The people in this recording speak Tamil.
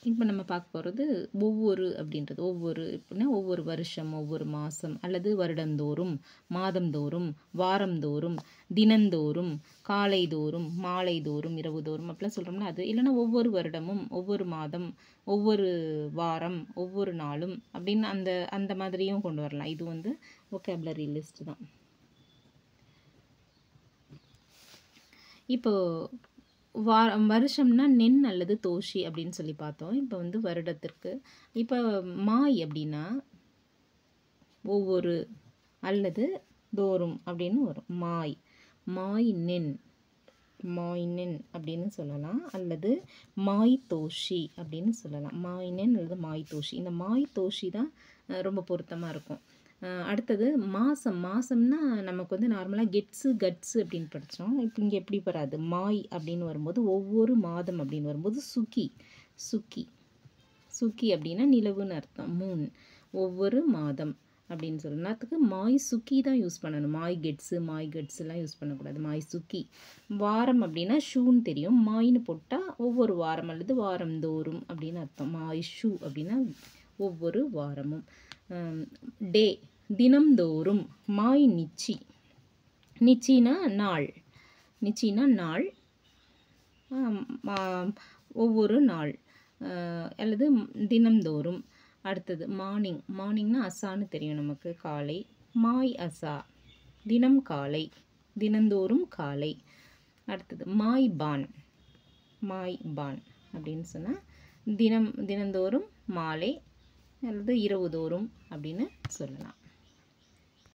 இப்போ நம்ம பார்க்க போகிறது ஒவ்வொரு அப்படின்றது ஒவ்வொரு எப்படின்னா ஒவ்வொரு வருஷம் ஒவ்வொரு மாதம் அல்லது வருடந்தோறும் மாதந்தோறும் வாரந்தோறும் தினந்தோறும் காலைதோறும் மாலைதோறும் இரவுதோறும் அப்படிலாம் சொல்கிறோம்னா அது இல்லைன்னா ஒவ்வொரு வருடமும் ஒவ்வொரு மாதம் ஒவ்வொரு வாரம் ஒவ்வொரு நாளும் அப்படின்னு அந்த அந்த மாதிரியும் கொண்டு வரலாம் இது வந்து ஒகேபுலரி லிஸ்ட் தான் இப்போ வா வருஷம்னா நென் அல்லது தோஷி அப்படின்னு சொல்லி பார்த்தோம் இப்போ வந்து வருடத்திற்கு இப்போ மாய் அப்படின்னா ஒவ்வொரு அல்லது தோறும் அப்படின்னு வரும் மாய் மாய் நென் மாய் நென் அப்படின்னு சொல்லலாம் அல்லது மாய் தோஷி அப்படின்னு சொல்லலாம் மாய் நென் அல்லது மாய் தோஷி இந்த மாய் தோஷி தான் அஹ், ரொம்ப பொருத்தமாக இருக்கும் அஹ், அடுத்தது மாதம் மாதம்னா நமக்கு வந்து நார்மலாக கெட்ஸு கட்ஸு அப்படின்னு படித்தோம் இப்போ இங்கே எப்படி வராது மாய் அப்படின்னு வரும்போது ஒவ்வொரு மாதம் அப்படின்னு வரும்போது சுக்கி சுக்கி சுக்கி அப்படின்னா நிலவுன்னு அர்த்தம் மூன் ஒவ்வொரு மாதம் அப்படின்னு சொல்லணும்னாத்துக்கு மாய் சுக்கி தான் யூஸ் பண்ணணும் மாய் கெட்ஸு மாய் கெட்ஸுலாம் யூஸ் பண்ணக்கூடாது மாய் சுக்கி வாரம் அப்படின்னா ஷூன்னு தெரியும் மாய்னு போட்டால் ஒவ்வொரு வாரம் அல்லது வாரந்தோறும் அப்படின்னு அர்த்தம் மாய் ஷூ அப்படின்னா ஒவ்வொரு வாரமும் டே தினம்தோறும் மாய் நிச்சி நிச்சினா நாள் நிச்சினா நாள் ஆம், மா- ஒவ்வொரு நாள் அஹ், அல்லது தினம்தோறும் அடுத்தது மார்னிங் மார்னிங்னா அசான்னு தெரியும் நமக்கு காலை மாய் அசா தினம் காலை தினந்தோறும் காலை அடுத்தது மாய் பான் மாய் பான் அப்படின்னு சொன்னால் தினம் தினந்தோறும் மாலை அல்லது இரவுதோறும் அப்படின்னு சொல்லலாம்